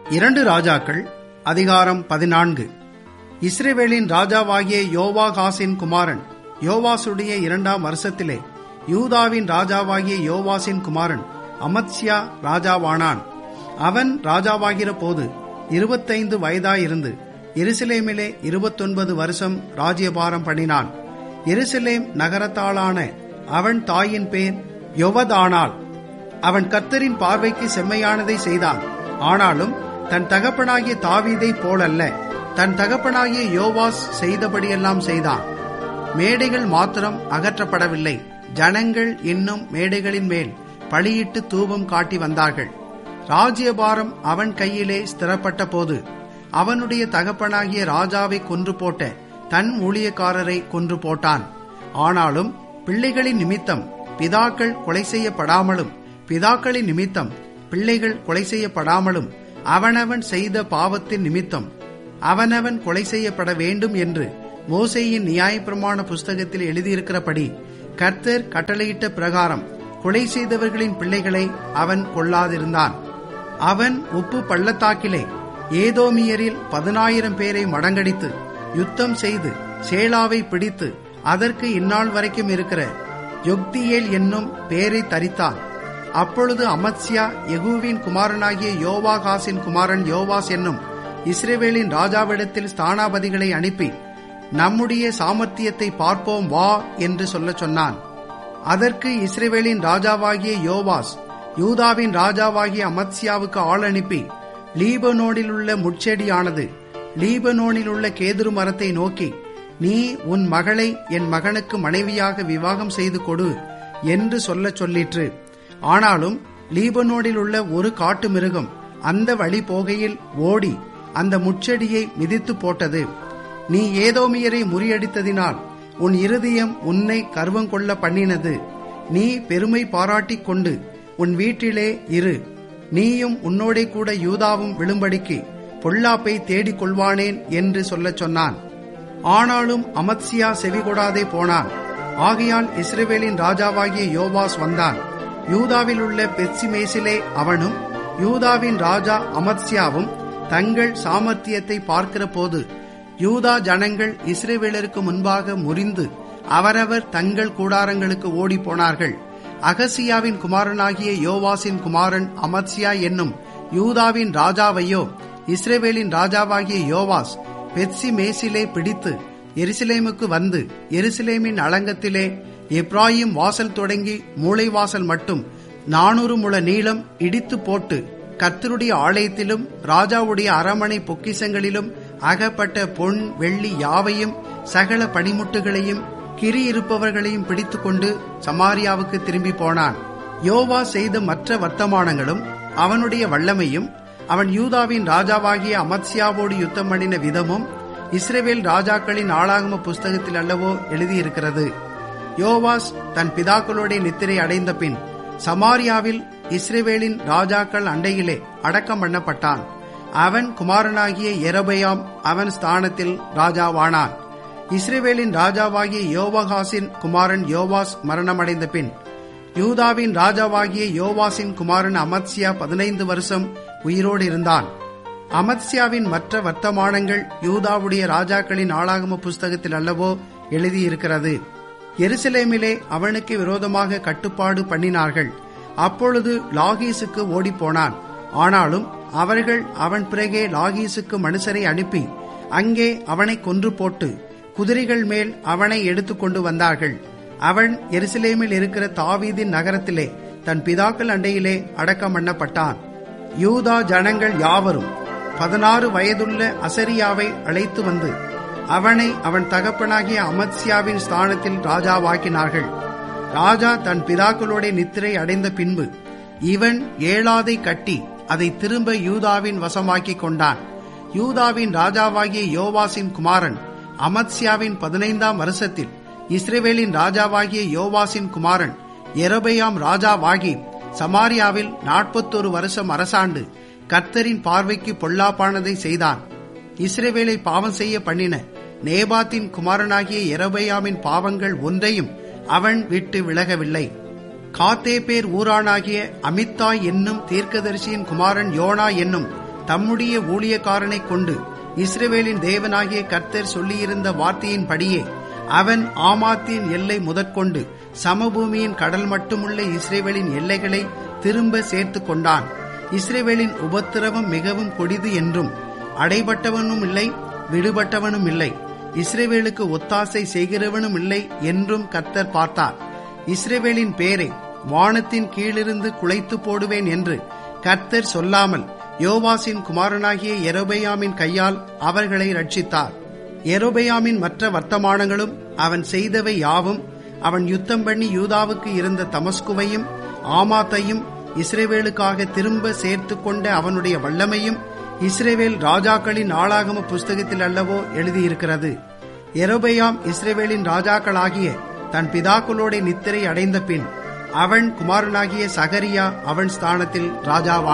இரண்டு ராஜாக்கள் அதிகாரம் பதினான்கு இஸ்ரேவேலின் ராஜாவாகிய யோவாகாசின் குமாரன் யோவாசுடைய இரண்டாம் வருஷத்திலே யூதாவின் ராஜாவாகிய யோவாசின் குமாரன் அமத்சியா ராஜாவானான் அவன் ராஜாவாகிற போது இருபத்தைந்து வயதாயிருந்து எருசலேமிலே இருபத்தொன்பது வருஷம் ராஜ்யபாரம் பண்ணினான் எருசலேம் நகரத்தாளான அவன் தாயின் பேர் யொவதானாள் அவன் கர்த்தரின் பார்வைக்கு செம்மையானதை செய்தான் ஆனாலும் தன் தகப்பனாகிய தாவீதை போலல்ல தன் தகப்பனாகிய யோவாஸ் செய்தபடியெல்லாம் செய்தான் மேடைகள் மாத்திரம் அகற்றப்படவில்லை ஜனங்கள் இன்னும் மேடைகளின் மேல் பழியிட்டு தூபம் காட்டி வந்தார்கள் ராஜ்யபாரம் அவன் கையிலே ஸ்திரப்பட்ட போது அவனுடைய தகப்பனாகிய ராஜாவை கொன்று போட்ட தன் ஊழியக்காரரை கொன்று போட்டான் ஆனாலும் பிள்ளைகளின் நிமித்தம் பிதாக்கள் கொலை செய்யப்படாமலும் பிதாக்களின் நிமித்தம் பிள்ளைகள் கொலை செய்யப்படாமலும் அவனவன் செய்த பாவத்தின் நிமித்தம் அவனவன் கொலை செய்யப்பட வேண்டும் என்று மோசையின் நியாயப்பிரமாண புஸ்தகத்தில் எழுதியிருக்கிறபடி கர்த்தர் கட்டளையிட்ட பிரகாரம் கொலை செய்தவர்களின் பிள்ளைகளை அவன் கொள்ளாதிருந்தான் அவன் உப்பு பள்ளத்தாக்கிலே ஏதோமியரில் பதினாயிரம் பேரை மடங்கடித்து யுத்தம் செய்து சேலாவை பிடித்து அதற்கு இந்நாள் வரைக்கும் இருக்கிற யொக்தியேல் என்னும் பேரை தரித்தான் அப்பொழுது அமத்சியா யெகூவின் குமாரனாகிய யோவாகாசின் குமாரன் யோவாஸ் என்னும் இஸ்ரேவேலின் ராஜாவிடத்தில் ஸ்தானாபதிகளை அனுப்பி நம்முடைய சாமர்த்தியத்தை பார்ப்போம் வா என்று சொல்லச் சொன்னான் அதற்கு இஸ்ரேவேலின் ராஜாவாகிய யோவாஸ் யூதாவின் ராஜாவாகிய அமத்சியாவுக்கு ஆள் அனுப்பி லீபனோனில் உள்ள முட்செடியானது லீபனோனில் உள்ள கேதுரு மரத்தை நோக்கி நீ உன் மகளை என் மகனுக்கு மனைவியாக விவாகம் செய்து கொடு என்று சொல்லச் சொல்லிற்று ஆனாலும் லீபனோடில் உள்ள ஒரு காட்டு மிருகம் அந்த வழி போகையில் ஓடி அந்த முச்செடியை மிதித்து போட்டது நீ ஏதோமியரை முறியடித்ததினால் உன் இருதயம் உன்னை கர்வம் கொள்ள பண்ணினது நீ பெருமை பாராட்டிக் கொண்டு உன் வீட்டிலே இரு நீயும் உன்னோடே கூட யூதாவும் விழும்படிக்கு பொல்லாப்பை தேடிக் கொள்வானேன் என்று சொல்லச் சொன்னான் ஆனாலும் அமத்சியா செவிகொடாதே போனான் ஆகையால் இஸ்ரேவேலின் ராஜாவாகிய யோவாஸ் வந்தான் யூதாவில் உள்ள பெட்சிமேசிலே அவனும் யூதாவின் ராஜா அமத்சியாவும் தங்கள் சாமர்த்தியத்தை பார்க்கிற போது யூதா ஜனங்கள் இஸ்ரேவேலருக்கு முன்பாக முறிந்து அவரவர் தங்கள் கூடாரங்களுக்கு ஓடி போனார்கள் அகசியாவின் குமாரனாகிய யோவாசின் குமாரன் அமத்சியா என்னும் யூதாவின் ராஜாவையோ இஸ்ரேவேலின் ராஜாவாகிய யோவாஸ் பெட்சி மேசிலே பிடித்து எருசலேமுக்கு வந்து எருசலேமின் அளங்கத்திலே எப்ராஹிம் வாசல் தொடங்கி மூளை வாசல் மட்டும் நானூறு முழ நீளம் இடித்து போட்டு கர்த்தருடைய ஆலயத்திலும் ராஜாவுடைய அரமனை பொக்கிசங்களிலும் அகப்பட்ட பொன் வெள்ளி யாவையும் சகல பனிமுட்டுகளையும் கிரி இருப்பவர்களையும் பிடித்துக்கொண்டு சமாரியாவுக்கு திரும்பி போனான் யோவா செய்த மற்ற வர்த்தமானங்களும் அவனுடைய வல்லமையும் அவன் யூதாவின் ராஜாவாகிய அமத்சியாவோடு யுத்தம் பண்ணின விதமும் இஸ்ரேவேல் ராஜாக்களின் ஆளாகம புஸ்தகத்தில் அல்லவோ எழுதியிருக்கிறது யோவாஸ் தன் பிதாக்களோட நித்திரை அடைந்த பின் சமாரியாவில் இஸ்ரேவேலின் ராஜாக்கள் அண்டையிலே அடக்கம் பண்ணப்பட்டான் அவன் குமாரனாகிய எரபயாம் அவன் ஸ்தானத்தில் ராஜாவானான் இஸ்ரேவேலின் ராஜாவாகிய யோவகாசின் குமாரன் யோவாஸ் மரணமடைந்த பின் யூதாவின் ராஜாவாகிய யோவாசின் குமாரன் அமத்சியா பதினைந்து வருஷம் உயிரோடு இருந்தான் அமத்சியாவின் மற்ற வர்த்தமானங்கள் யூதாவுடைய ராஜாக்களின் ஆளாகம புஸ்தகத்தில் அல்லவோ எழுதியிருக்கிறது எருசலேமிலே அவனுக்கு விரோதமாக கட்டுப்பாடு பண்ணினார்கள் அப்பொழுது லாகீசுக்கு ஓடிப்போனான் ஆனாலும் அவர்கள் அவன் பிறகே லாகீசுக்கு மனுஷரை அனுப்பி அங்கே அவனை கொன்று போட்டு குதிரைகள் மேல் அவனை எடுத்துக்கொண்டு வந்தார்கள் அவன் எருசலேமில் இருக்கிற தாவீதின் நகரத்திலே தன் பிதாக்கள் அண்டையிலே அடக்கம் பண்ணப்பட்டான் யூதா ஜனங்கள் யாவரும் பதினாறு வயதுள்ள அசரியாவை அழைத்து வந்து அவனை அவன் தகப்பனாகிய அமத்சியாவின் ஸ்தானத்தில் ராஜாவாக்கினார்கள் ராஜா தன் பிதாக்களோட நித்திரை அடைந்த பின்பு இவன் ஏழாதை கட்டி அதை திரும்ப யூதாவின் வசமாக்கிக் கொண்டான் யூதாவின் ராஜாவாகிய யோவாசின் குமாரன் அமத்சியாவின் பதினைந்தாம் வருஷத்தில் இஸ்ரேவேலின் ராஜாவாகிய யோவாசின் குமாரன் எரபயாம் ராஜாவாகி சமாரியாவில் நாற்பத்தொரு வருஷம் அரசாண்டு கர்த்தரின் பார்வைக்கு பொல்லாப்பானதை செய்தான் இஸ்ரேவேலை பாவம் செய்ய பண்ணின நேபாத்தின் குமாரனாகிய எரபயாமின் பாவங்கள் ஒன்றையும் அவன் விட்டு விலகவில்லை காத்தேபேர் ஊரானாகிய அமித்தாய் என்னும் தீர்க்கதரிசியின் குமாரன் யோனா என்னும் தம்முடைய ஊழியக்காரனை கொண்டு இஸ்ரவேலின் தேவனாகிய கர்த்தர் சொல்லியிருந்த வார்த்தையின்படியே அவன் ஆமாத்தின் எல்லை முதற்கொண்டு சமபூமியின் கடல் மட்டுமுள்ள இஸ்ரேவேலின் எல்லைகளை திரும்ப சேர்த்து கொண்டான் இஸ்ரேவேலின் உபத்திரவம் மிகவும் கொடிது என்றும் அடைபட்டவனும் இல்லை விடுபட்டவனும் இல்லை இஸ்ரேவேலுக்கு ஒத்தாசை செய்கிறவனும் இல்லை என்றும் கர்த்தர் பார்த்தார் இஸ்ரேவேலின் பேரை வானத்தின் கீழிருந்து குலைத்து போடுவேன் என்று கர்த்தர் சொல்லாமல் யோவாசின் குமாரனாகிய எரோபெயாமின் கையால் அவர்களை ரட்சித்தார் எரோபெயாமின் மற்ற வர்த்தமானங்களும் அவன் செய்தவை யாவும் அவன் யுத்தம் பண்ணி யூதாவுக்கு இருந்த தமஸ்குவையும் ஆமாத்தையும் இஸ்ரேவேலுக்காக திரும்ப சேர்த்து கொண்ட அவனுடைய வல்லமையும் இஸ்ரேவேல் ராஜாக்களின் ஆளாகம புஸ்தகத்தில் அல்லவோ எழுதியிருக்கிறது எரோபெயாம் இஸ்ரேவேலின் ராஜாக்களாகிய தன் பிதாக்களோட நித்திரை அடைந்த பின் அவன் குமாரனாகிய சகரியா அவன் ஸ்தானத்தில் ராஜாவான்